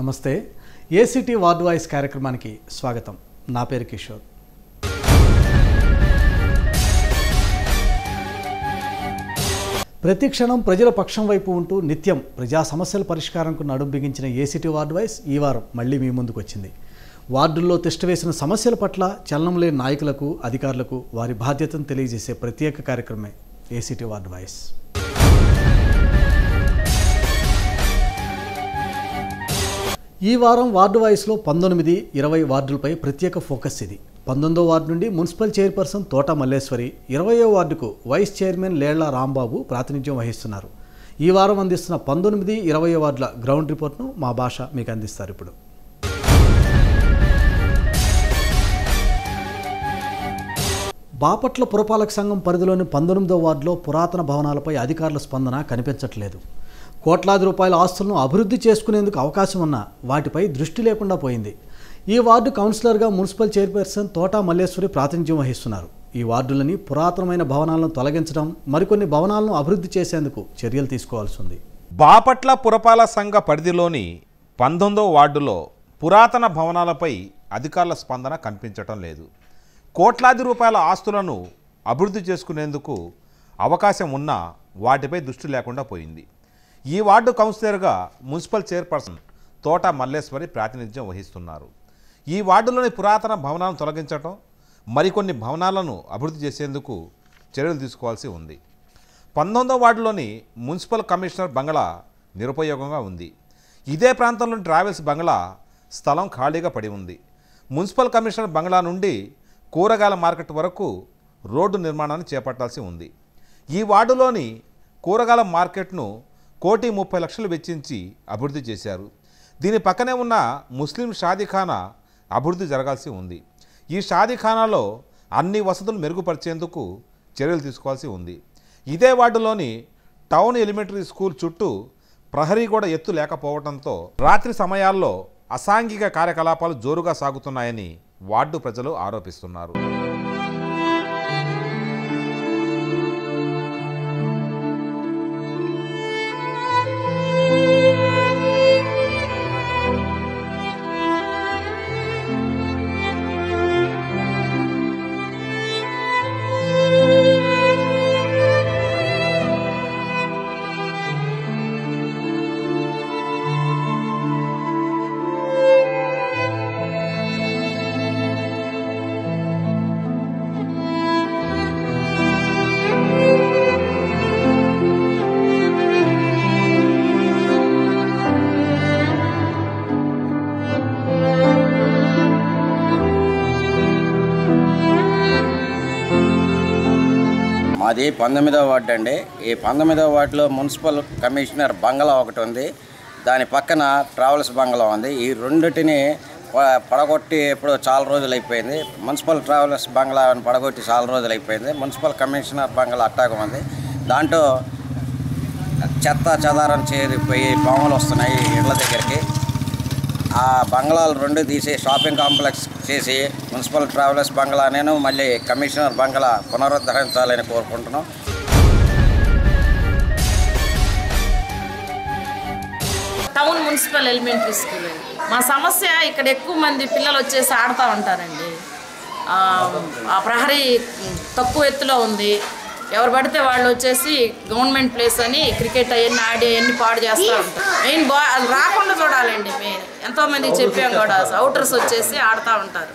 నమస్తే ACT ward voice కార్యక్రమానికి స్వాగతం నా పేరు కిషోర్ ప్రతి క్షణం ప్రజల పక్షం వైపు ఉంటూ నిత్యం ప్రజా సమస్యల పరిష్కారంకు నడుం బిగించిన ఏసీటీ వార్డ్ వాయిస్ ఈ వారం మళ్ళీ మీ ముందుకు వచ్చింది వార్డుల్లో తిష్టవేసిన సమస్యల పట్ల చలనం లేని నాయకులకు అధికారులకు వారి బాధ్యతను తెలియజేసే ప్రత్యేక కార్యక్రమే ఏసీటీ వార్డ్ వాయిస్ ఈ వారం వార్డు వాయిస్లో పంతొమ్మిది ఇరవై వార్డులపై ప్రత్యేక ఫోకస్ ఇది పంతొమ్మిదో వార్డు నుండి మున్సిపల్ చైర్పర్సన్ తోట మల్లేశ్వరి ఇరవయో వార్డుకు వైస్ చైర్మన్ లేళ్ల రాంబాబు ప్రాతినిధ్యం వహిస్తున్నారు ఈ వారం అందిస్తున్న పంతొమ్మిది ఇరవై వార్డుల గ్రౌండ్ రిపోర్ట్ను మా భాష మీకు అందిస్తారు ఇప్పుడు బాపట్ల పురపాలక సంఘం పరిధిలోని పంతొమ్మిదో వార్డులో పురాతన భవనాలపై అధికారుల స్పందన కనిపించట్లేదు కోట్లాది రూపాయల ఆస్తులను అభివృద్ధి చేసుకునేందుకు అవకాశం ఉన్నా వాటిపై దృష్టి లేకుండా పోయింది ఈ వార్డు కౌన్సిలర్గా మున్సిపల్ చైర్పర్సన్ తోటా మల్లేశ్వరి ప్రాతినిధ్యం వహిస్తున్నారు ఈ వార్డులని పురాతనమైన భవనాలను తొలగించడం మరికొన్ని భవనాలను అభివృద్ధి చేసేందుకు చర్యలు తీసుకోవాల్సి ఉంది బాపట్ల పురపాలక సంఘ పరిధిలోని పంతొమ్మిదో వార్డులో పురాతన భవనాలపై అధికారుల స్పందన కనిపించటం లేదు కోట్లాది రూపాయల ఆస్తులను అభివృద్ధి చేసుకునేందుకు అవకాశం ఉన్నా వాటిపై దృష్టి లేకుండా పోయింది ఈ వార్డు కౌన్సిలర్గా మున్సిపల్ చైర్పర్సన్ తోట మల్లేశ్వరి ప్రాతినిధ్యం వహిస్తున్నారు ఈ వార్డులోని పురాతన భవనాలను తొలగించటం మరికొన్ని భవనాలను అభివృద్ధి చేసేందుకు చర్యలు తీసుకోవాల్సి ఉంది పంతొమ్మిదో వార్డులోని మున్సిపల్ కమిషనర్ బంగ్లా నిరుపయోగంగా ఉంది ఇదే ప్రాంతంలోని ట్రావెల్స్ బంగ్లా స్థలం ఖాళీగా పడి ఉంది మున్సిపల్ కమిషనర్ బంగ్లా నుండి కూరగాయల మార్కెట్ వరకు రోడ్డు నిర్మాణాన్ని చేపట్టాల్సి ఉంది ఈ వార్డులోని కూరగాయల మార్కెట్ను కోటి ముప్పై లక్షలు వెచ్చించి అభివృద్ధి చేశారు దీని పక్కనే ఉన్న ముస్లిం షాదీఖానా అభివృద్ధి జరగాల్సి ఉంది ఈ షాదీఖానాలో అన్ని వసతులు మెరుగుపరిచేందుకు చర్యలు తీసుకోవాల్సి ఉంది ఇదే వార్డులోని టౌన్ ఎలిమెంటరీ స్కూల్ చుట్టూ ప్రహరీ కూడా ఎత్తు లేకపోవడంతో రాత్రి సమయాల్లో అసాంఘిక కార్యకలాపాలు జోరుగా సాగుతున్నాయని వార్డు ప్రజలు ఆరోపిస్తున్నారు మాది పంతొమ్మిదవ వార్డు అండి ఈ పంతొమ్మిదవ వార్డులో మున్సిపల్ కమిషనర్ బంగ్లా ఒకటి ఉంది దాని పక్కన ట్రావెల్స్ బంగ్లా ఉంది ఈ రెండిటిని ప- పడగొట్టి ఎప్పుడో చాలా రోజులు అయిపోయింది మున్సిపల్ ట్రావెల్స్ బంగ్లా పడగొట్టి చాలా రోజులు అయిపోయింది మున్సిపల్ కమిషనర్ బంగ్లా అట్టాగ ఉంది దాంట్లో చెత్త చెదారం చేరిపోయి పాములు వస్తున్నాయి ఇళ్ళ దగ్గరికి ఆ బంగ్లాలు రెండు తీసి షాపింగ్ కాంప్లెక్స్ చేసి మున్సిపల్ ట్రావెలర్స్ బంగ్లా నేను మళ్ళీ కమిషనర్ బంగ్లా పునరుద్ధరించాలని కోరుకుంటున్నాం టౌన్ మున్సిపల్ ఎలిమెంటరీ స్కూల్ అండి మా సమస్య ఇక్కడ ఎక్కువ మంది పిల్లలు వచ్చేసి ఆడుతూ ఉంటారండి ఆ, ఆ ప్రహరీ తక్కువ ఎత్తులో ఉంది ఎవరు పడితే వాళ్ళు వచ్చేసి గవర్నమెంట్ ప్లేస్ అని క్రికెట్ అవన్నీ ఆడి అవన్నీ పాడు చేస్తూ ఉంటారు మెయిన్ బా అది రాకుండా చూడాలండి మెయిన్ ఎంతోమందికి చెప్పాం కూడా అవుటర్స్ వచ్చేసి ఆడుతూ ఉంటారు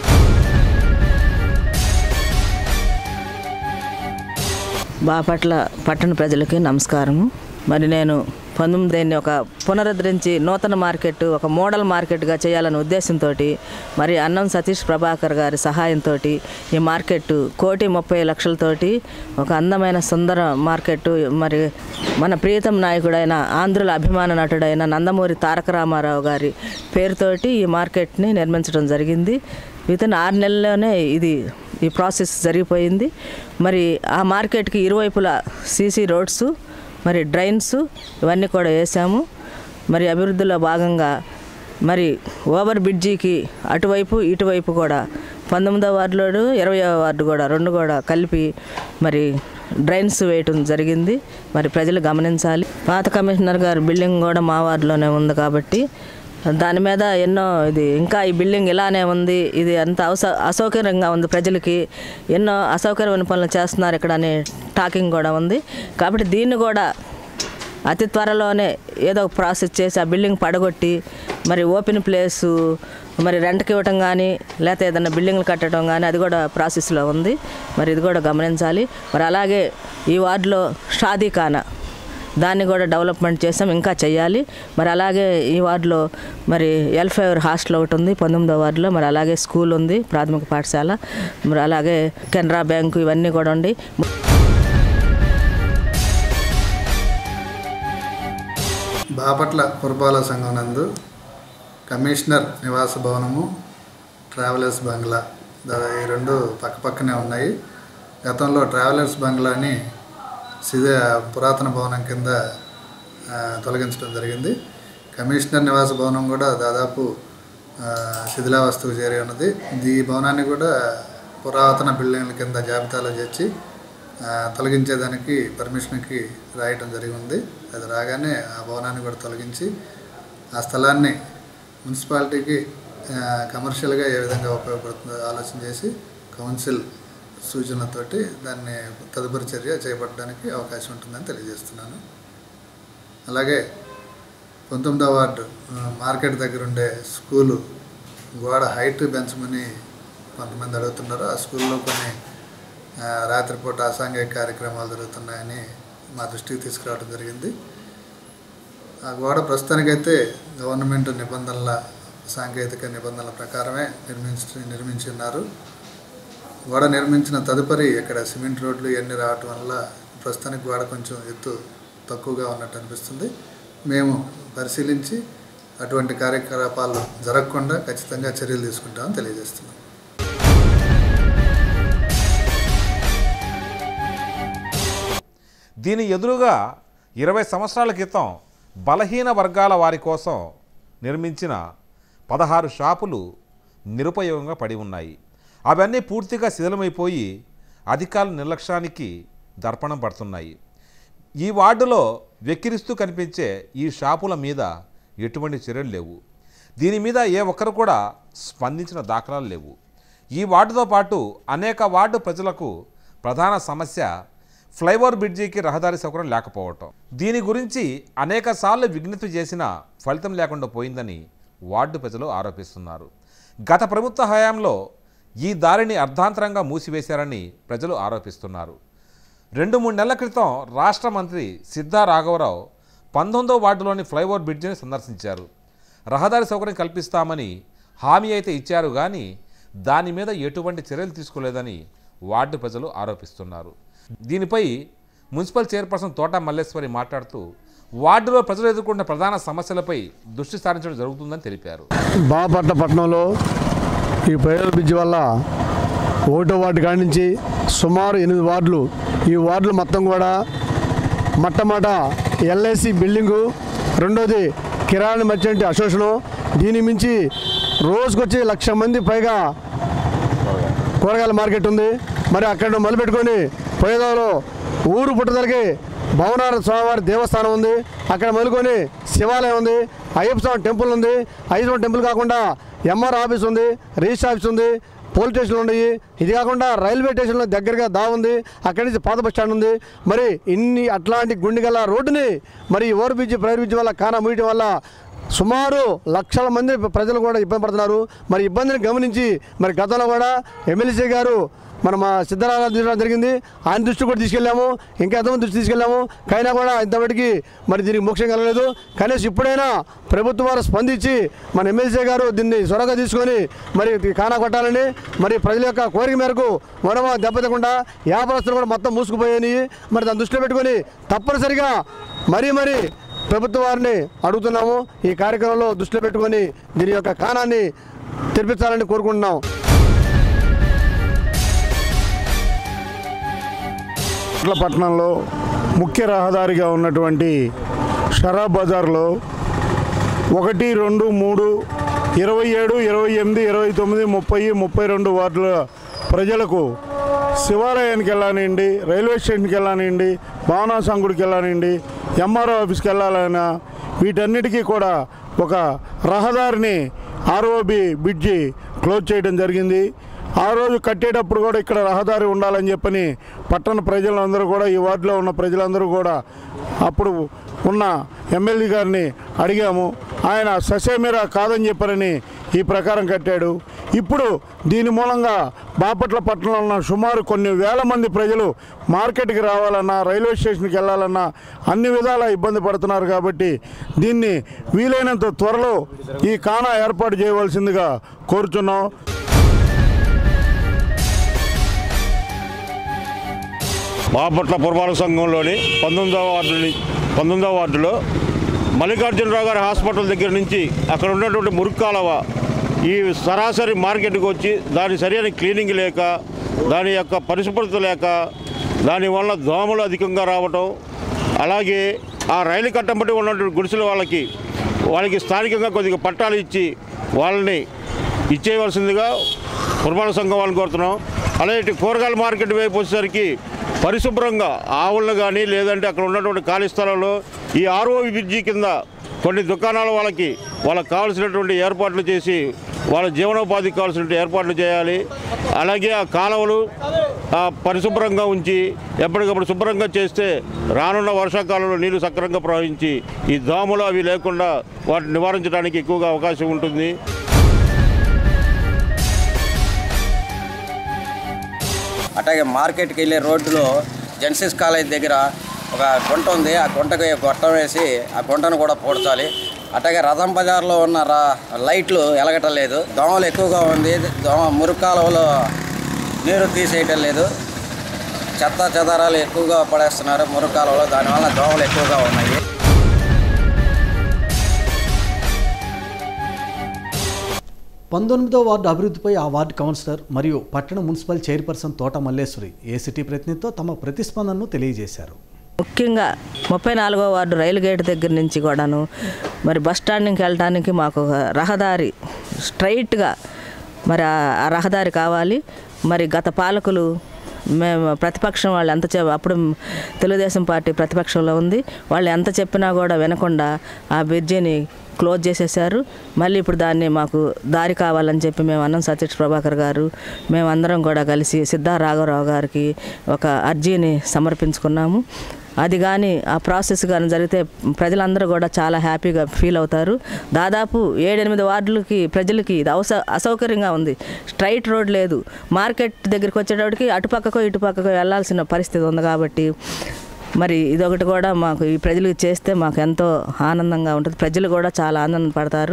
బాపట్ల పట్టణ ప్రజలకి నమస్కారము మరి నేను పంతొమ్మిదిని ఒక పునరుద్ధరించి నూతన మార్కెట్ ఒక మోడల్ మార్కెట్గా చేయాలనే ఉద్దేశంతో మరి అన్నం సతీష్ ప్రభాకర్ గారి సహాయంతో ఈ మార్కెట్ కోటి ముప్పై లక్షలతోటి ఒక అందమైన సుందర మార్కెట్ మరి మన ప్రియతమ నాయకుడైన ఆంధ్రుల అభిమాన నటుడైన నందమూరి తారక రామారావు గారి పేరుతోటి ఈ మార్కెట్ని నిర్మించడం జరిగింది వితిన్ ఆరు నెలల్లోనే ఇది ఈ ప్రాసెస్ జరిగిపోయింది మరి ఆ మార్కెట్కి ఇరువైపులా సీసీ రోడ్స్ మరి డ్రైన్స్ ఇవన్నీ కూడా వేసాము మరి అభివృద్ధిలో భాగంగా మరి ఓవర్ బ్రిడ్జికి అటువైపు ఇటువైపు కూడా పంతొమ్మిదవ వార్డులో ఇరవై వార్డు కూడా రెండు కూడా కలిపి మరి డ్రైన్స్ వేయటం జరిగింది మరి ప్రజలు గమనించాలి పాత కమిషనర్ గారి బిల్డింగ్ కూడా మా వార్డులోనే ఉంది కాబట్టి దాని మీద ఎన్నో ఇది ఇంకా ఈ బిల్డింగ్ ఇలానే ఉంది ఇది అంత అవస అసౌకర్యంగా ఉంది ప్రజలకి ఎన్నో అసౌకర్యమైన పనులు చేస్తున్నారు ఇక్కడ అనే టాకింగ్ కూడా ఉంది కాబట్టి దీన్ని కూడా అతి త్వరలోనే ఏదో ఒక ప్రాసెస్ చేసి ఆ బిల్డింగ్ పడగొట్టి మరి ఓపెన్ ప్లేసు మరి రెంట్కి ఇవ్వటం కానీ లేకపోతే ఏదైనా బిల్డింగ్లు కట్టడం కానీ అది కూడా ప్రాసెస్లో ఉంది మరి ఇది కూడా గమనించాలి మరి అలాగే ఈ వార్డులో షాదీఖానా దాన్ని కూడా డెవలప్మెంట్ చేసాం ఇంకా చేయాలి మరి అలాగే ఈ వార్డులో మరి ఎల్ఫేవర్ హాస్టల్ ఒకటి ఉంది పంతొమ్మిదో వార్డులో మరి అలాగే స్కూల్ ఉంది ప్రాథమిక పాఠశాల మరి అలాగే కెనరా బ్యాంకు ఇవన్నీ కూడా ఉండి బాపట్ల పురపాలక సంఘం నందు కమిషనర్ నివాస భవనము ట్రావెలర్స్ బంగ్లా దా- ఈ రెండు పక్కపక్కనే ఉన్నాయి గతంలో ట్రావెలర్స్ బంగ్లాని సిదే పురాతన భవనం కింద ఆ, తొలగించడం జరిగింది కమిషనర్ నివాస భవనం కూడా దాదాపు ఆ, శిథిలావస్థకు చేరి ఉన్నది ఈ భవనాన్ని కూడా పురాతన బిల్డింగ్ల కింద జాబితాలో చేర్చి ఆ, తొలగించేదానికి పర్మిషన్కి రాయటం జరిగి ఉంది అది రాగానే ఆ భవనాన్ని కూడా తొలగించి ఆ స్థలాన్ని మున్సిపాలిటీకి ఆ, కమర్షియల్గా ఏ విధంగా ఉపయోగపడుతుందో ఆలోచన చేసి కౌన్సిల్ సూచనలతోటి దాన్ని తదుపరి చర్య చేపట్టడానికి అవకాశం ఉంటుందని తెలియజేస్తున్నాను అలాగే పంతొమ్మిదవ వార్డు ఆ, మార్కెట్ దగ్గర ఉండే స్కూలు గోడ హైట్ పెంచమని కొంతమంది అడుగుతున్నారు ఆ స్కూల్లో కొన్ని ఆ, రాత్రిపూట అసాంఘిక కార్యక్రమాలు జరుగుతున్నాయని మా దృష్టికి తీసుకురావడం జరిగింది ఆ గోడ ప్రస్తుతానికైతే గవర్నమెంట్ నిబంధనల సాంకేతిక నిబంధనల ప్రకారమే నిర్మించి నిర్మించి ఉన్నారు గోడ నిర్మించిన తదుపరి ఇక్కడ సిమెంట్ రోడ్లు ఇవన్నీ రావటం వల్ల ప్రస్తుతానికి గోడ కొంచెం ఎత్తు తక్కువగా ఉన్నట్టు అనిపిస్తుంది మేము పరిశీలించి అటువంటి కార్యకలాపాలు జరగకుండా ఖచ్చితంగా చర్యలు తీసుకుంటామని తెలియజేస్తున్నాం దీని ఎదురుగా ఇరవై సంవత్సరాల క్రితం బలహీన వర్గాల వారి కోసం నిర్మించిన పదహారు షాపులు నిరుపయోగంగా పడి ఉన్నాయి అవన్నీ పూర్తిగా శిథిలమైపోయి అధికారుల నిర్లక్ష్యానికి దర్పణం పడుతున్నాయి ఈ వార్డులో వెక్కిరిస్తూ కనిపించే ఈ షాపుల మీద ఎటువంటి చర్యలు లేవు దీని మీద ఏ ఒక్కరు కూడా స్పందించిన దాఖలాలు లేవు ఈ వార్డుతో పాటు అనేక వార్డు ప్రజలకు ప్రధాన సమస్య ఫ్లైఓవర్ బ్రిడ్జికి రహదారి సౌకర్యం లేకపోవటం దీని గురించి అనేక సార్లు విజ్ఞప్తి చేసినా ఫలితం లేకుండా పోయిందని వార్డు ప్రజలు ఆరోపిస్తున్నారు గత ప్రభుత్వ హయాంలో ఈ దారిని అర్ధాంతరంగా మూసివేశారని ప్రజలు ఆరోపిస్తున్నారు రెండు మూడు నెలల క్రితం రాష్ట్ర మంత్రి సిద్ధా రాఘవరావు పంతొమ్మిదో వార్డులోని ఫ్లైఓవర్ బ్రిడ్జిని సందర్శించారు రహదారి సౌకర్యం కల్పిస్తామని హామీ అయితే ఇచ్చారు కానీ దాని మీద ఎటువంటి చర్యలు తీసుకోలేదని వార్డు ప్రజలు ఆరోపిస్తున్నారు దీనిపై మున్సిపల్ చైర్పర్సన్ తోట మల్లేశ్వరి మాట్లాడుతూ వార్డులో ప్రజలు ఎదుర్కొంటున్న ప్రధాన సమస్యలపై దృష్టి సారించడం జరుగుతుందని తెలిపారు బాపట్ల పట్టణంలో ఈ ప్రయోజన బ్రిడ్జి వల్ల ఒకటో వార్డు కాడి నుంచి సుమారు ఎనిమిది వార్డులు ఈ వార్డులు మొత్తం కూడా మొట్టమొదట ఎల్ఐసి బిల్డింగు రెండోది కిరాణా మర్చెంట్ అసోసియేషను దీని మించి రోజుకొచ్చి లక్ష మంది పైగా కూరగాయల మార్కెట్ ఉంది మరి అక్కడ మొదలుపెట్టుకొని పోయేదాలో ఊరు పుట్టదలకి భవనార స్వామివారి దేవస్థానం ఉంది అక్కడ మొదలుకొని శివాలయం ఉంది అయ్యప్ప స్వామి టెంపుల్ ఉంది అయ్యప్ప స్వామి టెంపుల్ కాకుండా ఎంఆర్ ఆఫీస్ ఉంది రిజిస్టర్ ఆఫీస్ ఉంది పోలీస్ స్టేషన్లు ఉన్నాయి ఇది కాకుండా రైల్వే స్టేషన్లో దగ్గరగా దా ఉంది అక్కడి నుంచి పాత బస్ స్టాండ్ ఉంది మరి ఇన్ని అట్లాంటి గుండెగల రోడ్డుని మరి ఈ ఓవర్ బ్రిడ్జ్ ప్రైవేట్ బ్రిడ్జ్ వల్ల కానా ముయటం వల్ల సుమారు లక్షల మంది ప్రజలు కూడా ఇబ్బంది పడుతున్నారు మరి ఇబ్బందిని గమనించి మరి గతంలో కూడా ఎమ్మెల్సీ గారు మన మా సిద్ధరామరాజు తీసుకోవడం జరిగింది ఆయన దృష్టి కూడా తీసుకెళ్ళాము ఇంకా ఎంతమంది దృష్టి తీసుకెళ్ళాము కైనా కూడా ఇంతవరకు మరి దీనికి మోక్షం కలగలేదు కనీసం ఇప్పుడైనా ప్రభుత్వం వారు స్పందించి మన ఎమ్మెల్సీ గారు దీన్ని సొరగా తీసుకొని మరి ఇది కానా కొట్టాలని మరి ప్రజల యొక్క కోరిక మేరకు మరో దెబ్బతికుండా వ్యాపారస్తులు కూడా మొత్తం మూసుకుపోయాయి మరి దాన్ని దృష్టిలో పెట్టుకొని తప్పనిసరిగా మరీ మరీ ప్రభుత్వ వారిని అడుగుతున్నాము ఈ కార్యక్రమంలో దృష్టిలో పెట్టుకొని దీని యొక్క కానాన్ని తెరిపించాలని కోరుకుంటున్నాం పట్టణంలో ముఖ్య రహదారిగా ఉన్నటువంటి షరాబ్ బజార్లో ఒకటి రెండు మూడు ఇరవై ఏడు ఇరవై ఎనిమిది ఇరవై తొమ్మిది ముప్పై ముప్పై రెండు వార్డుల ప్రజలకు శివాలయానికి వెళ్ళానండి రైల్వే స్టేషన్కి వెళ్ళానండి భావనా సంఘుడికి వెళ్ళానండి ఎంఆర్ఓ ఆఫీస్కి వెళ్ళాలన్నా వీటన్నిటికీ కూడా ఒక రహదారిని ఆర్ఓబి బ్రిడ్జి క్లోజ్ చేయడం జరిగింది ఆ రోజు కట్టేటప్పుడు కూడా ఇక్కడ రహదారి ఉండాలని చెప్పని పట్టణ ప్రజలందరూ కూడా ఈ వార్డులో ఉన్న ప్రజలందరూ కూడా అప్పుడు ఉన్న ఎమ్మెల్యే గారిని అడిగాము ఆయన ససేమిరా కాదని చెప్పారని ఈ ప్రకారం కట్టాడు ఇప్పుడు దీని మూలంగా బాపట్ల పట్టణంలో ఉన్న సుమారు కొన్ని వేల మంది ప్రజలు మార్కెట్కి రావాలన్నా రైల్వే స్టేషన్కి వెళ్ళాలన్నా అన్ని విధాలా ఇబ్బంది పడుతున్నారు కాబట్టి దీన్ని వీలైనంత త్వరలో ఈ కానా ఏర్పాటు చేయవలసిందిగా కోరుచున్నాం బాపట్ల పురపాలక సంఘంలోని పంతొమ్మిదవ వార్డుని పంతొమ్మిదవ వార్డులో మల్లికార్జునరావు గారి హాస్పిటల్ దగ్గర నుంచి అక్కడ ఉన్నటువంటి మురుగు కాలువ ఈ సరాసరి మార్కెట్కి వచ్చి దాని సరైన క్లీనింగ్ లేక దాని యొక్క పరిశుభ్రత లేక దానివల్ల దోమలు అధికంగా రావటం అలాగే ఆ రైలు కట్టంబట్టి ఉన్నటువంటి గుడిసెల వాళ్ళకి వాళ్ళకి స్థానికంగా కొద్దిగా పట్టాలు ఇచ్చి వాళ్ళని ఇచ్చేయవలసిందిగా పురపాలక సంఘం వాళ్ళని కోరుతున్నాం అలాగే కూరగాయల మార్కెట్ వైపు వచ్చేసరికి పరిశుభ్రంగా ఆవులను కానీ లేదంటే అక్కడ ఉన్నటువంటి ఖాళీ స్థలంలో ఈ ఆర్ఓ బ్రిడ్జి కింద కొన్ని దుకాణాల వాళ్ళకి వాళ్ళకి కావాల్సినటువంటి ఏర్పాట్లు చేసి వాళ్ళ జీవనోపాధికి కావాల్సిన ఏర్పాట్లు చేయాలి అలాగే ఆ కాలువలు ఆ, పరిశుభ్రంగా ఉంచి ఎప్పటికప్పుడు శుభ్రంగా చేస్తే రానున్న వర్షాకాలంలో నీళ్లు సక్రమంగా ప్రవహించి ఈ దోమలు అవి లేకుండా వాటిని నివారించడానికి ఎక్కువగా అవకాశం ఉంటుంది అట్లాగే మార్కెట్కి వెళ్ళే రోడ్డులో జెన్సిస్ కాలేజ్ దగ్గర ఒక గుంట ఉంది ఆ గుంటకి గొట్టం వేసి ఆ గుంటను కూడా పూడ్చాలి అట్లాగే రథం బజార్లో ఉన్న రా లైట్లు ఎలగటం లేదు దోమలు ఎక్కువగా ఉంది దోమ మురుగు కాలువలో నీరు తీసేయటం లేదు చెత్త చెదారాలు ఎక్కువగా పడేస్తున్నారు మురుగు కాలువలో దానివల్ల దోమలు ఎక్కువగా ఉన్నాయి పంతొమ్మిదో వార్డు అభివృద్ధిపై ఆ వార్డు కౌన్సిలర్ మరియు పట్టణ మున్సిపల్ చైర్పర్సన్ తోట మల్లేశ్వరి ఏసీటీ ప్రతినిధితో తమ ప్రతిస్పందనను తెలియజేశారు ముఖ్యంగా ముప్పై నాలుగో వార్డు రైలు గేట్ దగ్గర నుంచి కూడాను మరి బస్ స్టాండ్కి వెళ్ళడానికి మాకు ఒక రహదారి స్ట్రైట్గా మరి ఆ- ఆ రహదారి కావాలి మరి గత పాలకులు మేము ప్రతిపక్షం వాళ్ళు ఎంత చె అప్పుడు తెలుగుదేశం పార్టీ ప్రతిపక్షంలో ఉంది వాళ్ళు ఎంత చెప్పినా కూడా వినకుండా ఆ బ్రిడ్జిని క్లోజ్ చేసేసారు మళ్ళీ ఇప్పుడు దాన్ని మాకు దారి కావాలని చెప్పి మేము అన్నం సతీష్ ప్రభాకర్ గారు మేమందరం కూడా కలిసి సిద్ధా రాఘవరావు గారికి ఒక అర్జీని సమర్పించుకున్నాము అది కానీ ఆ ప్రాసెస్ కానీ జరిగితే ప్రజలందరూ కూడా చాలా హ్యాపీగా ఫీల్ అవుతారు దాదాపు ఏడెనిమిది వార్డులకి ప్రజలకి ఇది అవస అసౌకర్యంగా ఉంది స్ట్రైట్ రోడ్ లేదు మార్కెట్ దగ్గరికి వచ్చేటప్పటికి అటుపక్కకో ఇటుపక్కకో వెళ్ళాల్సిన పరిస్థితి ఉంది కాబట్టి మరి ఇదొకటి కూడా మాకు ఈ ప్రజలకు చేస్తే మాకు ఎంతో ఆనందంగా ఉంటుంది ప్రజలు కూడా చాలా ఆనందపడతారు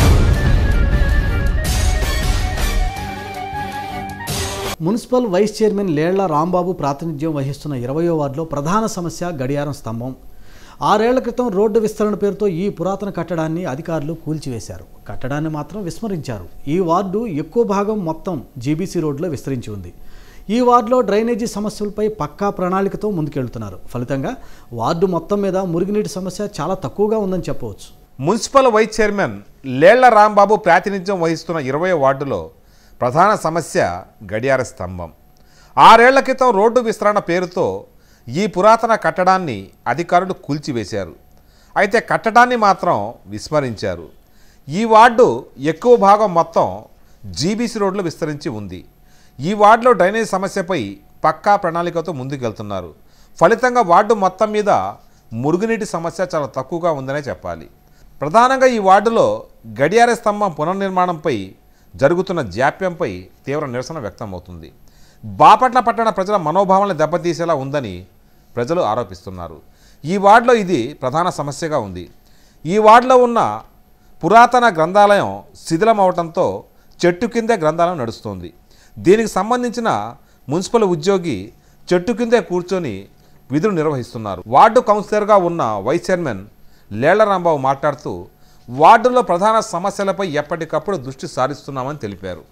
municipal vice chairman Lella Rambabu ప్రాతినిధ్యం వహిస్తున్న ఇరవయో వార్డులో ప్రధాన సమస్య గడియారం స్తంభం ఆరేళ్ల క్రితం రోడ్డు విస్తరణ పేరుతో ఈ పురాతన కట్టడాన్ని అధికారులు కూల్చివేశారు కట్టడాన్ని మాత్రం విస్మరించారు ఈ వార్డు ఎక్కువ భాగం మొత్తం జీబీసీ రోడ్లో విస్తరించి ఉంది ఈ వార్డులో డ్రైనేజీ సమస్యలపై పక్కా ప్రణాళికతో ముందుకెళ్తున్నారు ఫలితంగా వార్డు మొత్తం మీద మురుగునీటి సమస్య చాలా తక్కువగా ఉందని చెప్పవచ్చు municipal vice chairman Lella Rambabu ప్రాతినిధ్యం వహిస్తున్న ఇరవై వార్డులో ప్రధాన సమస్య గడియార స్తంభం ఆరేళ్ల క్రితం రోడ్డు విస్తరణ పేరుతో ఈ పురాతన కట్టడాన్ని అధికారులు కూల్చివేశారు అయితే కట్టడాన్ని మాత్రం విస్మరించారు ఈ వార్డు ఎక్కువ భాగం మొత్తం జీబీసీ రోడ్లు విస్తరించి ఉంది ఈ వార్డులో డ్రైనేజ్ సమస్యపై పక్కా ప్రణాళికతో ముందుకెళ్తున్నారు ఫలితంగా వార్డు మొత్తం మీద మురుగునీటి సమస్య చాలా తక్కువగా ఉందనే చెప్పాలి ప్రధానంగా ఈ వార్డులో గడియార స్తంభం పునర్నిర్మాణంపై జరుగుతున్న జాప్యంపై తీవ్ర నిరసన వ్యక్తమవుతుంది బాపట్ల పట్టణ ప్రజల మనోభావాలను దెబ్బతీసేలా ఉందని ప్రజలు ఆరోపిస్తున్నారు ఈ వార్డులో ఇది ప్రధాన సమస్యగా ఉంది ఈ వార్డులో ఉన్న పురాతన గ్రంథాలయం శిథిలం అవటంతో చెట్టు కిందే గ్రంథాలయం నడుస్తుంది దీనికి సంబంధించిన మున్సిపల్ ఉద్యోగి చెట్టు కిందే కూర్చొని విధులు నిర్వహిస్తున్నారు వార్డు కౌన్సిలర్గా ఉన్న వైస్ చైర్మన్ లేళ్ల రాంబాబు మాట్లాడుతూ వార్డులో ప్రధాన సమస్యలపై ఎప్పటికప్పుడు దృష్టి సారిస్తున్నామని తెలిపారు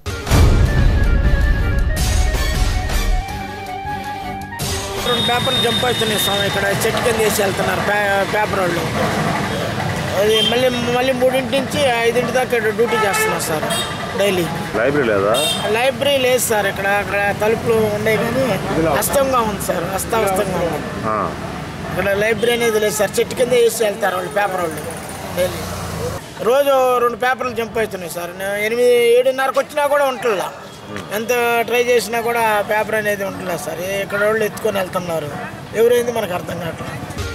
రెండు పేపర్లు జంప్ అవుతున్నాయి స్వామి ఇక్కడ చెట్టు కింద వేసి వెళ్తున్నారు పే పేపర్ వాళ్ళు అది మళ్ళీ మళ్ళీ మూడింటి నుంచి ఐదింటి దాకా ఇక్కడ డ్యూటీ చేస్తున్నారు సార్ డైలీ లైబ్రరీ లేదా లైబ్రరీ లేదు సార్ ఇక్కడ అక్కడ తలుపులు ఉండే కానీ అస్తంగా ఉంది సార్ అస్తావస్తంగా ఉంది ఇక్కడ లైబ్రరీ అనేది లేదు సార్ చెట్టు కింద వేసి వెళ్తారు వాళ్ళు పేపర్ వాళ్ళు డైలీ రోజు రెండు పేపర్లు జంప్ అవుతున్నాయి సార్ నేను ఎనిమిది ఏడున్నరకు వచ్చినా కూడా ఉంటుందా ఎంత ట్రై చేసినా కూడా పేపర్ అనేది ఉంటలేదు సార్ ఇక్కడ వాళ్ళు ఎత్తుకొని వెళ్తున్నారు ఎవరైంది మనకు అర్థం కావట్లేదు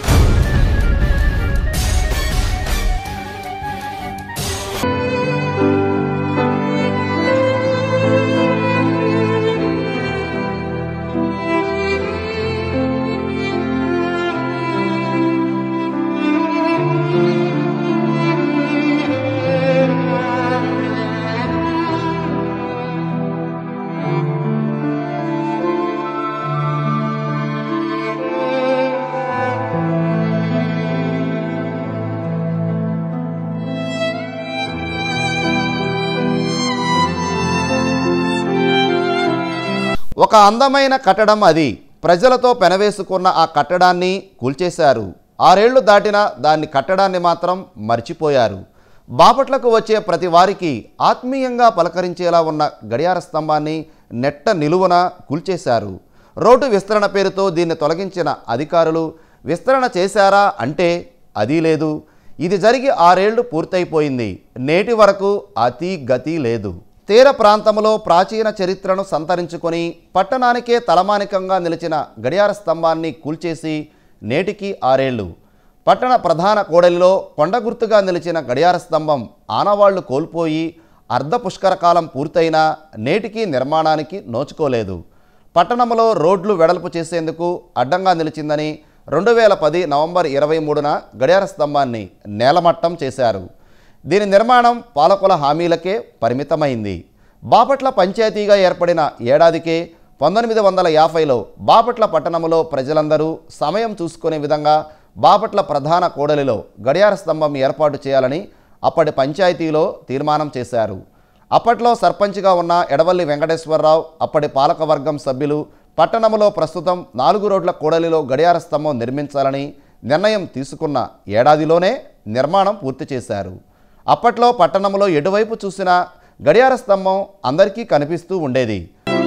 ఒక అందమైన కట్టడం అది ప్రజలతో పెనవేసుకున్న ఆ కట్టడాన్ని కూల్చేశారు ఆరేళ్లు దాటినా దాన్ని కట్టడాన్ని మాత్రం మర్చిపోయారు బాపట్లకు వచ్చే ప్రతి వారికి ఆత్మీయంగా పలకరించేలా ఉన్న గడియార స్తంభాన్ని నెట్ట నిలువున కూల్చేశారు రోడ్డు విస్తరణ పేరుతో దీన్ని తొలగించిన అధికారులు విస్తరణ చేశారా అంటే అది లేదు ఇది జరిగి ఆరేళ్లు పూర్తయిపోయింది నేటి వరకు అతి గతి లేదు తీర ప్రాంతంలో ప్రాచీన చరిత్రను సంతరించుకొని పట్టణానికే తలమానికంగా నిలిచిన గడియార స్తంభాన్ని కూల్చేసి నేటికి ఆరేళ్లు పట్టణ ప్రధాన కోడలిలో కొండ గుర్తుగా నిలిచిన గడియార స్తంభం ఆనవాళ్లు కోల్పోయి అర్ధ పుష్కర కాలం పూర్తయినా నేటికి నిర్మాణానికి నోచుకోలేదు పట్టణంలో రోడ్లు వెడల్పు చేసేందుకు అడ్డంగా నిలిచిందని రెండు వేల పది నవంబర్ ఇరవై మూడున గడియార స్తంభాన్ని నేలమట్టం చేశారు దీని నిర్మాణం పాలకుల హామీలకే పరిమితమైంది బాపట్ల పంచాయతీగా ఏర్పడిన ఏడాదికే పంతొమ్మిది వందల యాభైలో బాపట్ల పట్టణంలో ప్రజలందరూ సమయం చూసుకునే విధంగా బాపట్ల ప్రధాన కూడలిలో గడియార స్తంభం ఏర్పాటు చేయాలని అప్పటి పంచాయతీలో తీర్మానం చేశారు అప్పట్లో సర్పంచ్గా ఉన్న ఎడవల్లి వెంకటేశ్వరరావు అప్పటి పాలకవర్గం సభ్యులు పట్టణంలో ప్రస్తుతం నాలుగు రోడ్ల కూడలిలో గడియార స్తంభం నిర్మించాలని నిర్ణయం తీసుకున్న ఏడాదిలోనే నిర్మాణం పూర్తి చేశారు అప్పట్లో పట్టణంలో ఎటువైపు చూసినా గడియార స్తంభం అందరికీ కనిపిస్తూ ఉండేది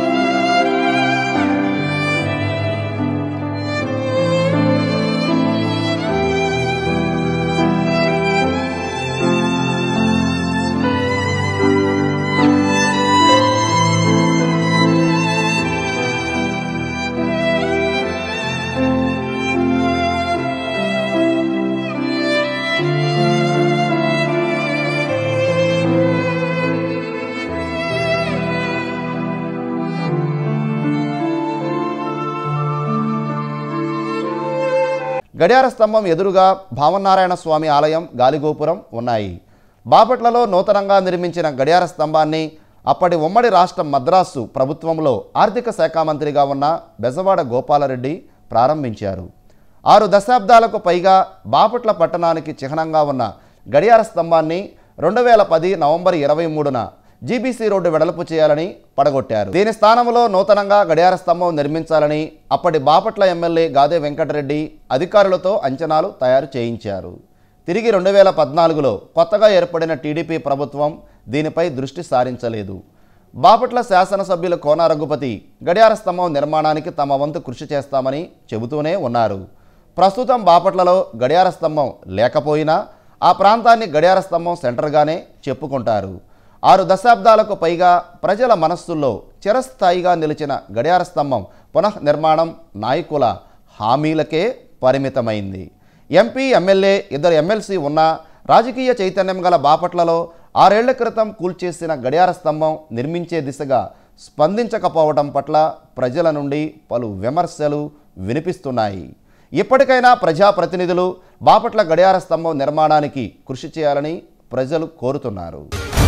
గడియార స్తంభం ఎదురుగా భావనారాయణ స్వామి ఆలయం గాలిగోపురం ఉన్నాయి బాపట్లలో నూతనంగా నిర్మించిన గడియార స్తంభాన్ని అప్పటి ఉమ్మడి రాష్ట్రం మద్రాసు ప్రభుత్వంలో ఆర్థిక శాఖ మంత్రిగా ఉన్న బెజవాడ గోపాలరెడ్డి ప్రారంభించారు ఆరు దశాబ్దాలకు పైగా బాపట్ల పట్టణానికి చిహ్నంగా ఉన్న గడియార స్తంభాన్ని రెండు వేల పది నవంబర్ ఇరవై మూడున జీబీసీ రోడ్డు వెడల్పు చేయాలని పడగొట్టారు దీని స్థానంలో నూతనంగా గడియార స్తంభం నిర్మించాలని అప్పటి బాపట్ల ఎమ్మెల్యే గాదే వెంకటరెడ్డి అధికారులతో అంచనాలు తయారు చేయించారు తిరిగి రెండు వేల పద్నాలుగులో కొత్తగా ఏర్పడిన టీడీపీ ప్రభుత్వం దీనిపై దృష్టి సారించలేదు బాపట్ల శాసనసభ్యులు కోన రఘుపతి గడియార స్తంభం నిర్మాణానికి తమ వంతు కృషి చేస్తామని చెబుతూనే ఉన్నారు ప్రస్తుతం బాపట్లలో గడియార స్తంభం లేకపోయినా ఆ ప్రాంతాన్ని గడియార స్తంభం సెంటర్గానే చెప్పుకుంటారు ఆరు దశాబ్దాలకు పైగా ప్రజల మనస్సుల్లో చిరస్థాయిగా నిలిచిన గడియార స్తంభం పునఃనిర్మాణం నాయకుల హామీలకే పరిమితమైంది ఎంపీ ఎమ్మెల్యే ఇద్దరు ఎమ్మెల్సీ ఉన్నా రాజకీయ చైతన్యం గల బాపట్లలో ఆరేళ్ల క్రితం కూల్చేసిన గడియార స్తంభం నిర్మించే దిశగా స్పందించకపోవడం పట్ల ప్రజల నుండి పలు విమర్శలు వినిపిస్తున్నాయి ఇప్పటికైనా ప్రజాప్రతినిధులు బాపట్ల గడియార స్తంభం నిర్మాణానికి కృషి చేయాలని ప్రజలు కోరుతున్నారు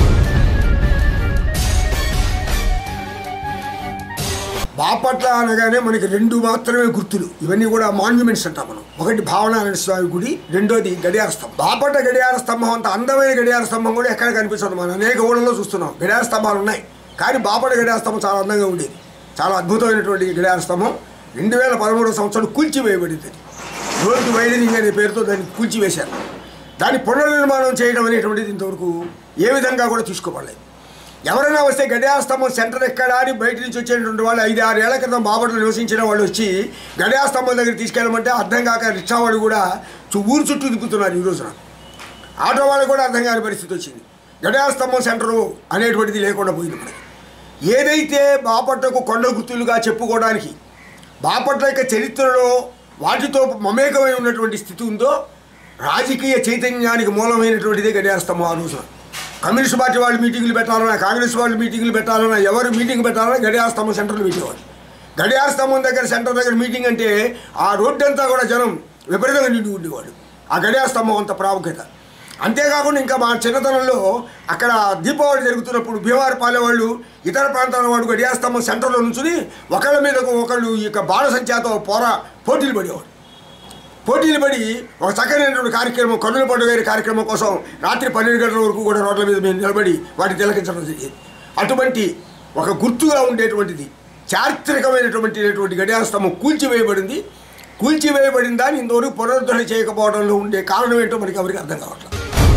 బాపట్ల అనగానే మనకి రెండు మాత్రమే గుర్తులు ఇవన్నీ కూడా మాన్యుమెంట్స్ అంటాం మనం ఒకటి భావనారాయణ స్వామి గుడి రెండోది గడియార స్తంభం బాపట్ల గడియార స్తంభం అంత అందమైన గడియార స్తంభం కూడా ఎక్కడ కనిపించదు మనం అనేక ఊళ్ళలో చూస్తున్నాం గడియార స్తంభాలు ఉన్నాయి కానీ బాపట్ల గడియార స్తంభం చాలా అందంగా ఉండేది చాలా అద్భుతమైనటువంటి గడియార స్తంభం రెండు వేల పదమూడవ సంవత్సరం కూల్చివేయబడింది రోడ్డు వైడనింగ్ అనే పేరుతో దాన్ని కూల్చివేశారు దాన్ని పునర్నిర్మాణం చేయడం అనేటువంటిది ఇంతవరకు ఏ విధంగా కూడా తీసుకోపడలేదు ఎవరైనా వస్తే గడియార స్తంభం సెంటర్ ఎక్కడ అని బయట నుంచి వచ్చేటువంటి వాళ్ళు ఐదు ఆరు ఏళ్ల క్రితం బాపట్లో నివసించిన వాళ్ళు వచ్చి గడియార స్తంభం దగ్గర తీసుకెళ్ళమంటే అర్థం కాక రిక్షావాడు కూడా చు- ఊరు చుట్టూ తిప్పుతున్నారు ఈ రోజున ఆటో వాళ్ళకి కూడా అర్థం కాని పరిస్థితి వచ్చింది గడియార స్తంభం సెంటరు అనేటువంటిది లేకుండా పోయింది మనకి ఏదైతే బాపట్లకు కొండ గుర్తులుగా చెప్పుకోవడానికి బాపట్ల యొక్క చరిత్రలో వాటితో మమేకమై ఉన్నటువంటి స్థితి ఉందో రాజకీయ చైతన్యానికి మూలమైనటువంటిదే గడియార స్తంభం ఆ రోజున కమ్యూనిస్ట్ పార్టీ వాళ్ళు మీటింగులు పెట్టాలన్నా కాంగ్రెస్ వాళ్ళు మీటింగులు పెట్టాలన్నా ఎవరు మీటింగ్ పెట్టాలన్నా గడియార స్తంభం సెంటర్లు పెట్టేవాళ్ళు గడియార స్తంభం దగ్గర సెంటర్ దగ్గర మీటింగ్ అంటే ఆ రోడ్డు అంతా కూడా జనం విపరీతంగా నిండి ఉండేవాడు ఆ గడియార స్తంభం అంత ప్రాముఖ్యత అంతేకాకుండా ఇంకా మా చిన్నతనంలో అక్కడ దీపావళి జరుగుతున్నప్పుడు భీమారు పాలే వాళ్ళు ఇతర ప్రాంతాల వాడు గడియార స్తంభం సెంటర్లో నుంచుని ఒకళ్ళ మీద ఒకళ్ళు ఇక బాణసంచాతో పోర పోటీలు పడేవాడు పోటీలు పడి ఒక చక్కనైనటువంటి కార్యక్రమం కన్నుల పండుగ కార్యక్రమం కోసం రాత్రి పన్నెండు గంటల వరకు కూడా రోడ్ల మీద మేము నిలబడి వాటిని తిలకించడం జరిగేది అటువంటి ఒక గుర్తుగా ఉండేటువంటిది చారిత్రకమైనటువంటి గడియార స్తంభం కూల్చివేయబడింది కూల్చివేయబడిన దాన్ని ఇంతవరకు పునరుద్ధరణ చేయకపోవడంలో ఉండే కారణం ఏంటో మనకి ఎవరికి అర్థం కావట్లేదు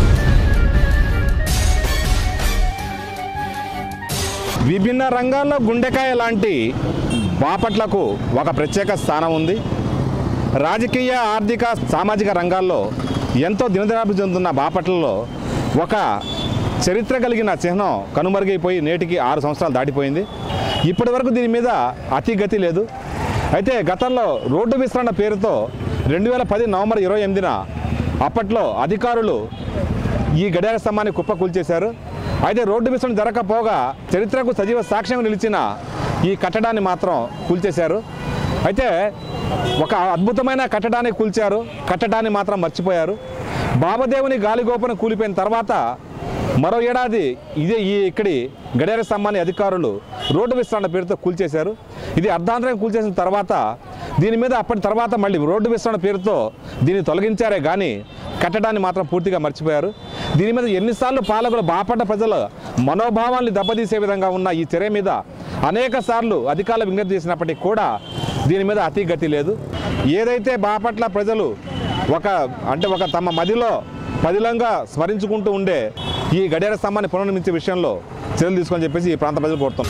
విభిన్న రంగాల్లో గుండెకాయ లాంటి బాపట్లకు ఒక ప్రత్యేక స్థానం ఉంది రాజకీయ ఆర్థిక సామాజిక రంగాల్లో ఎంతో దినదినాభివృద్ధి చెందుతున్న బాపట్లలో ఒక చరిత్ర కలిగిన చిహ్నం కనుమరుగైపోయి నేటికి ఆరు సంవత్సరాలు దాటిపోయింది ఇప్పటి వరకు దీని మీద అతి గతి లేదు అయితే గతంలో రోడ్డు విస్తరణ పేరుతో రెండు వేల పది నవంబర్ ఇరవై ఎనిమిదిన అప్పట్లో అధికారులు ఈ గడియార స్తంభాన్ని కుప్ప కూల్చేశారు అయితే రోడ్డు విస్తరణ జరగకపోగా చరిత్రకు సజీవ సాక్ష్యం నిలిచిన ఈ కట్టడాన్ని మాత్రం కూల్చేశారు అయితే ఒక అద్భుతమైన కట్టడాన్ని కూల్చారు కట్టడాన్ని మాత్రం మర్చిపోయారు బాబదేవుని గాలిగోపున కూలిపోయిన తర్వాత మరో ఏడాది ఇదే ఈ ఇక్కడి గడియార స్తంభాన్ని అధికారులు రోడ్డు విస్తరణ పేరుతో కూల్చేశారు ఇది అర్ధాంతరంగా కూల్చేసిన తర్వాత దీని మీద అప్పటి తర్వాత మళ్ళీ రోడ్డు విస్తరణ పేరుతో దీన్ని తొలగించారే కానీ కట్టడాన్ని మాత్రం పూర్తిగా మర్చిపోయారు దీని మీద ఎన్నిసార్లు పాలకులు బాపట్ల ప్రజల మనోభావాల్ని దెబ్బతీసే విధంగా ఉన్న ఈ చర్య మీద అనేక సార్లు అధికారులు విజ్ఞప్తి చేసినప్పటికీ కూడా దీని మీద అతి గతి లేదు ఏదైతే బాపట్ల ప్రజలు ఒక అంటే ఒక తమ మదిలో పదిలంగా స్మరించుకుంటూ ఉండే ఈ గడియార స్తంభాన్ని పునర్నిర్మించే విషయంలో చర్యలు తీసుకొని చెప్పేసి ఈ ప్రాంత ప్రజలు కోరుతాం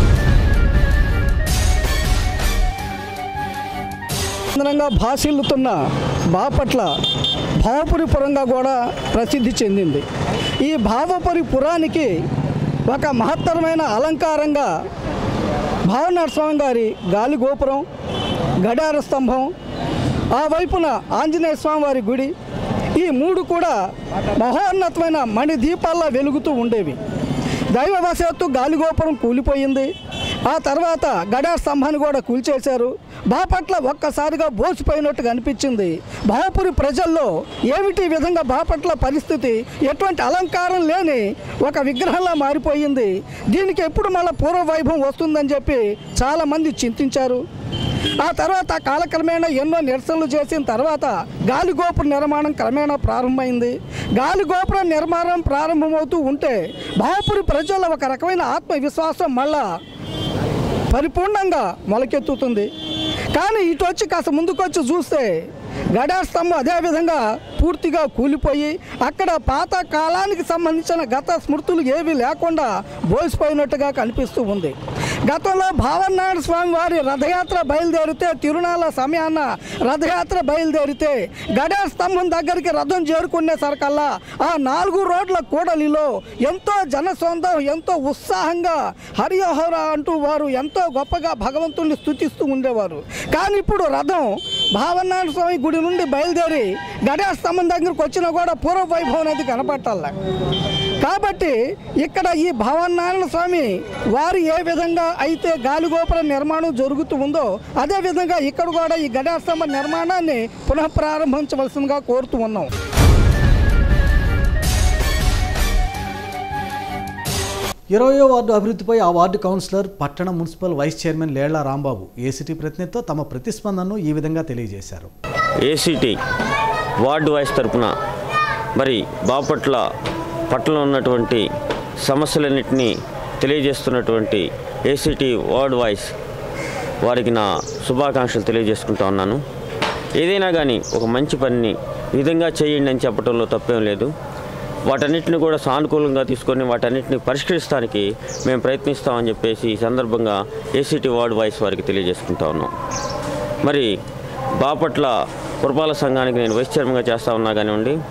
కేంద్రంగా భాసిల్లుతున్న బాపట్ల భావపురి పురంగా కూడా ప్రసిద్ధి చెందింది ఈ భావపురి పురానికి ఒక మహత్తరమైన అలంకారంగా భావనాథ స్వామి గారి గాలి గోపురం గడార స్తంభం ఆ వైపున ఆంజనేయ స్వామి వారి గుడి ఈ మూడు కూడా మహోన్నతమైన మణి దీపాల్లో వెలుగుతూ ఉండేవి దైవవశాత్తు గాలిగోపురం కూలిపోయింది ఆ తర్వాత గడా స్తంభాన్ని కూడా కూల్చేశారు బాపట్ల ఒక్కసారిగా బోసిపోయినట్టుగా అనిపించింది భావపురి ప్రజల్లో ఏమిటి ఈ విధంగా బాపట్ల పరిస్థితి ఎటువంటి అలంకారం లేని ఒక విగ్రహంలా మారిపోయింది దీనికి ఎప్పుడు మళ్ళీ పూర్వ వైభవం వస్తుందని చెప్పి చాలామంది చింతించారు ఆ తర్వాత కాలక్రమేణా ఎన్నో నిరసనలు చేసిన తర్వాత గాలిగోపుర నిర్మాణం క్రమేణా ప్రారంభమైంది గాలిగోపురం నిర్మాణం ప్రారంభమవుతూ ఉంటే భావపురి ప్రజల్లో ఒక రకమైన ఆత్మవిశ్వాసం మళ్ళా పరిపూర్ణంగా మొలకెత్తుతుంది కానీ ఇటు వచ్చి కాస్త ముందుకొచ్చి చూస్తే గడా స్తంభం అదేవిధంగా పూర్తిగా కూలిపోయి అక్కడ పాత కాలానికి సంబంధించిన గత స్మృతులు ఏవి లేకుండా బోసిపోయినట్టుగా కనిపిస్తూ ఉంది గతంలో భావనారాయణ స్వామి వారి రథయాత్ర బయలుదేరితే తిరునాళ్ళ సమయాన రథయాత్ర బయలుదేరితే గడా స్తంభం దగ్గరికి రథం చేరుకునే సరికల్లా ఆ నాలుగు రోడ్ల కూడలిలో ఎంతో జనసొందం ఎంతో ఉత్సాహంగా హరిహర అంటూ వారు ఎంతో గొప్పగా భగవంతుణ్ణి స్తుతిస్తూ ఉండేవారు కానీ ఇప్పుడు రథం భావనారాయణ స్వామి గుడి నుండి బయలుదేరి గడా స్తంభం దగ్గరికి వచ్చినా కూడా పూర్వ వైభవం అనేది కనపట్టాల కాబట్టి ఇక్కడ ఈ భావనారాయణ స్వామి వారు ఏ విధంగా అయితే గాలిగోపుర నిర్మాణం జరుగుతూ ఉందో అదే విధంగా ఇక్కడ కూడా ఈ గడా స్తంభ నిర్మాణాన్ని పునః ప్రారంభించవలసిందిగా కోరుతూ ఉన్నాం ఇరవయో వార్డు అభివృద్ధిపై ఆ వార్డు కౌన్సిలర్ పట్టణ municipal vice chairman Lella Rambabu ACT ప్రతినిధితో తమ ప్రతిస్పందనను ఈ విధంగా తెలియజేశారు ఏసీటీ వార్డు వైస్ తరపున మరి బాపట్ల పట్టణంలో ఉన్నటువంటి సమస్యలన్నింటినీ తెలియజేస్తున్నటువంటి ఏసీటీ వార్డు వైస్ వారికి నా శుభాకాంక్షలు తెలియజేసుకుంటా ఉన్నాను ఏదైనా కానీ ఒక మంచి పనిని ఈ విధంగా చేయండి అని చెప్పడంలో తప్పేం లేదు వాటన్నిటిని కూడా సానుకూలంగా తీసుకొని వాటన్నిటిని పరిష్కరిస్తానికి మేము ప్రయత్నిస్తామని చెప్పేసి ఈ సందర్భంగా ఏసీటీ వార్డు వైస్ వారికి తెలియజేసుకుంటా ఉన్నాం మరి బాపట్ల పురపాలక సంఘానికి నేను వైస్ చైర్మన్గా చేస్తా ఉన్నా కానివ్వండి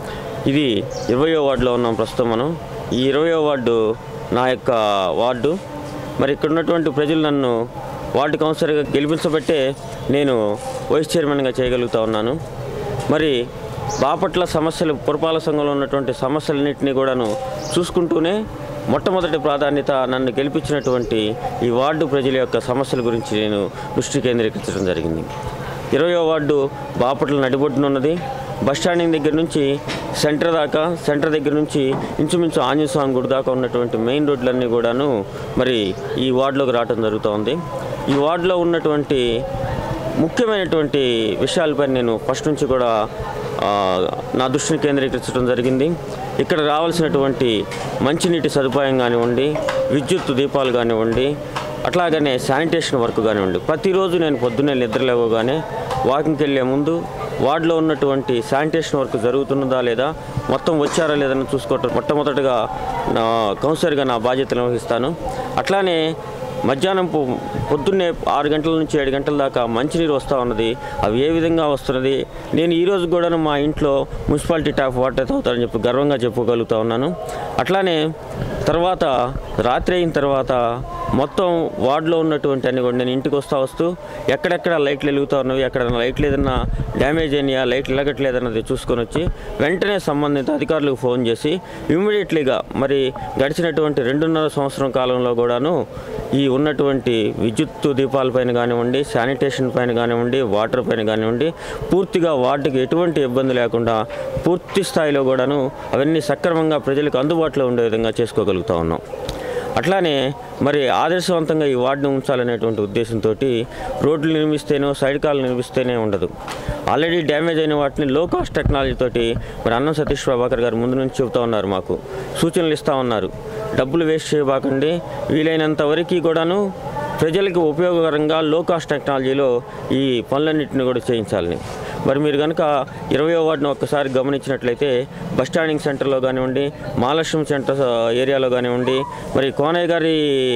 ఇది ఇరవయో వార్డులో ఉన్నాం ప్రస్తుతం మనం ఈ ఇరవయో వార్డు నా యొక్క వార్డు మరి ఇక్కడ ఉన్నటువంటి ప్రజలు నన్ను వార్డు కౌన్సిలర్గా గెలిపించబట్టే నేను వైస్ చైర్మన్గా చేయగలుగుతా ఉన్నాను మరి బాపట్ల సమస్యలు పురపాలక సంఘంలో ఉన్నటువంటి సమస్యలన్నింటినీ కూడాను చూసుకుంటూనే మొట్టమొదటి ప్రాధాన్యత నన్ను గెలిపించినటువంటి ఈ వార్డు ప్రజల యొక్క సమస్యల గురించి నేను దృష్టి కేంద్రీకరించడం జరిగింది ఇరవయో వార్డు బాపట్ల నడిబొడ్డున ఉన్నది బస్ స్టాండింగ్ దగ్గర నుంచి సెంటర్ దాకా సెంటర్ దగ్గర నుంచి ఇంచుమించు ఆంజనేయ స్వామి గుడి దాకా ఉన్నటువంటి మెయిన్ రోడ్లన్నీ కూడాను మరి ఈ వార్డులోకి రావడం జరుగుతోంది ఈ వార్డులో ఉన్నటువంటి ముఖ్యమైనటువంటి విషయాలపై నేను ఫస్ట్ నుంచి కూడా ఆ, నా దృష్టిని కేంద్రీకరించడం జరిగింది ఇక్కడ రావాల్సినటువంటి మంచినీటి సదుపాయం కానివ్వండి విద్యుత్ దీపాలు కానివ్వండి అట్లాగనే శానిటేషన్ వర్క్ కానివ్వండి ప్రతిరోజు నేను పొద్దున్నే నిద్రలేవగానే వాకింగ్కి వెళ్ళే ముందు వార్డులో ఉన్నటువంటి శానిటేషన్ వర్క్ జరుగుతున్నదా లేదా మొత్తం వచ్చారా లేదని చూసుకోవటం మొట్టమొదటిగా నా కౌన్సిలర్గా నా బాధ్యతలు వహిస్తాను అట్లానే మధ్యాహ్నం పొ- పొద్దున్నే ఆరు గంటల నుంచి ఏడు గంటల దాకా మంచినీరు వస్తూ ఉన్నది అవి ఏ విధంగా వస్తున్నది నేను ఈ రోజు కూడా మా ఇంట్లో మున్సిపాలిటీ ట్యాప్ వాటర్ తాగుతానని చెప్పి గర్వంగా చెప్పుకోగలుగుతా ఉన్నాను అట్లానే తర్వాత రాత్రి అయిన తర్వాత మొత్తం వార్డులో ఉన్నటువంటి అన్ని కూడా నేను ఇంటికి వస్తా వస్తూ ఎక్కడెక్కడ లైట్లు వెలుగుతూ ఉన్నవి ఎక్కడ లైట్లు ఏదన్నా డ్యామేజ్ అయినాయా లైట్లు వెలగట్లేదన్నది చూసుకొని వచ్చి వెంటనే సంబంధిత అధికారులకు ఫోన్ చేసి ఇమ్మీడియట్లీగా మరి గడిచినటువంటి రెండున్నర సంవత్సరం కాలంలో కూడాను ఈ ఉన్నటువంటి విద్యుత్ దీపాలపైన కానివ్వండి శానిటేషన్ పైన కానివ్వండి వాటర్ పైన కానివ్వండి పూర్తిగా వాటికి ఎటువంటి ఇబ్బంది లేకుండా పూర్తి స్థాయిలో కూడాను అవన్నీ సక్రమంగా ప్రజలకు అందుబాటులో ఉండే విధంగా చేసుకోగలుగుతా ఉన్నాం అట్లానే మరి ఆదర్శవంతంగా ఈ వార్డును ఉంచాలనేటువంటి ఉద్దేశంతో రోడ్లు నిర్మిస్తేనో సైడ్ కాలు నిర్మిస్తేనే ఉండదు ఆల్రెడీ డ్యామేజ్ అయిన వాటిని లో కాస్ట్ టెక్నాలజీ తోటి మరి అన్నం సతీష్ ప్రభాకర్ గారు ముందు నుంచి చెబుతా ఉన్నారు మాకు సూచనలు ఇస్తూ ఉన్నారు డబ్బులు వేస్ట్ చేయబాకండి వీలైనంత వరకు కూడాను ప్రజలకు ఉపయోగకరంగా లో కాస్ట్ టెక్నాలజీలో ఈ పనులన్నింటిని కూడా చేయించాలని మరి మీరు కనుక ఇరవయో వార్డును ఒక్కసారి గమనించినట్లయితే బస్ స్టాండింగ్ సెంటర్లో కానివ్వండి మహాలక్ష్మి సెంటర్ ఆ, ఏరియాలో కానివ్వండి మరి కోనయ్య గారి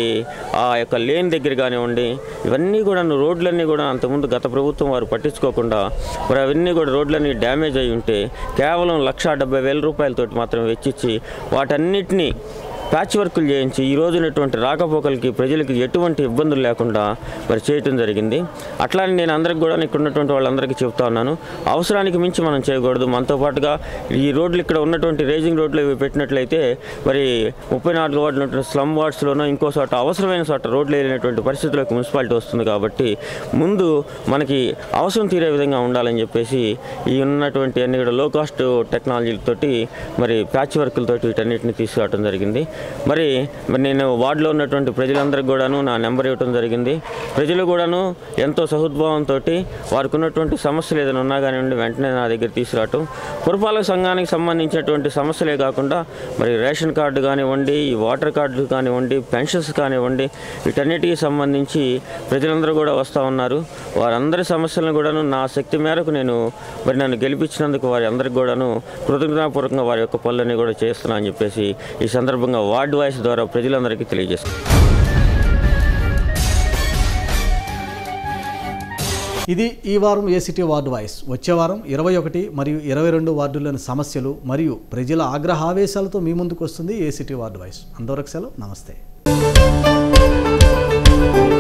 ఆ యొక్క లేన్ దగ్గర కానివ్వండి ఇవన్నీ కూడా రోడ్లన్నీ కూడా అంతకుముందు గత ప్రభుత్వం వారు పట్టించుకోకుండా మరి అవన్నీ కూడా రోడ్లన్నీ డ్యామేజ్ అయి ఉంటే కేవలం లక్ష డెబ్బై వేల రూపాయలతోటి మాత్రం వెచ్చించి వాటన్నిటినీ ప్యాచ్ వర్కులు చేయించి ఈ రోజునటువంటి రాకపోకలకి ప్రజలకి ఎటువంటి ఇబ్బందులు లేకుండా మరి చేయటం జరిగింది అట్లానే నేను అందరికి కూడా ఇక్కడ ఉన్నటువంటి వాళ్ళందరికీ చెప్తా ఉన్నాను అవసరానికి మించి మనం చేయకూడదు మనతో పాటుగా ఈ రోడ్లు ఇక్కడ ఉన్నటువంటి రేజింగ్ రోడ్లు ఇవి పెట్టినట్లయితే మరి ముప్పై నాలుగు వార్డులు ఉన్నటువంటి స్లమ్ వార్డ్స్లోనో ఇంకో చోట అవసరమైన చోట రోడ్లు వేయలేనటువంటి పరిస్థితులకు మున్సిపాలిటీ వస్తుంది కాబట్టి ముందు మనకి అవసరం తీరే విధంగా ఉండాలని చెప్పేసి ఈ ఉన్నటువంటి అన్ని కూడా లో కాస్ట్ టెక్నాలజీలతోటి మరి ప్యాచ్ వర్కులతోటి వీటన్నిటిని తీసుకురావడం జరిగింది మరి మరి నేను వార్డులో ఉన్నటువంటి ప్రజలందరికీ కూడాను నా నెంబర్ ఇవ్వడం జరిగింది ప్రజలు కూడాను ఎంతో సహృద్భావంతో వారికి ఉన్నటువంటి సమస్యలు ఏదైనా ఉన్నా కానివ్వండి వెంటనే నా దగ్గర తీసుకురావటం పురపాలక సంఘానికి సంబంధించినటువంటి సమస్యలే కాకుండా మరి రేషన్ కార్డు కానివ్వండి ఈ వాటర్ కార్డు కానివ్వండి పెన్షన్స్ కానివ్వండి వీటన్నిటికీ సంబంధించి ప్రజలందరూ కూడా వస్తూ ఉన్నారు వారందరి సమస్యలను కూడాను నా శక్తి మేరకు నేను మరి నన్ను గెలిపించినందుకు వారి అందరికి కూడాను కృతజ్ఞతాపూర్వకంగా వారి యొక్క పనులన్నీ కూడా చేస్తున్నా అని చెప్పేసి ఈ సందర్భంగా వార్డు వాయిస్ ద్వారా ప్రజలందరికీ తెలియజేస్తున్నాను ఇది ఈ వారం ఏసిటీ వార్డు వాయిస్ వచ్చే వారం ఇరవై ఒకటి మరియు ఇరవై రెండు వార్డుల్లోని సమస్యలు మరియు ప్రజల ఆగ్రహావేశాలతో మీ ముందుకు వస్తుంది ఏసిటీ వార్డు వాయిస్ అంతవరకు సెలవు నమస్తే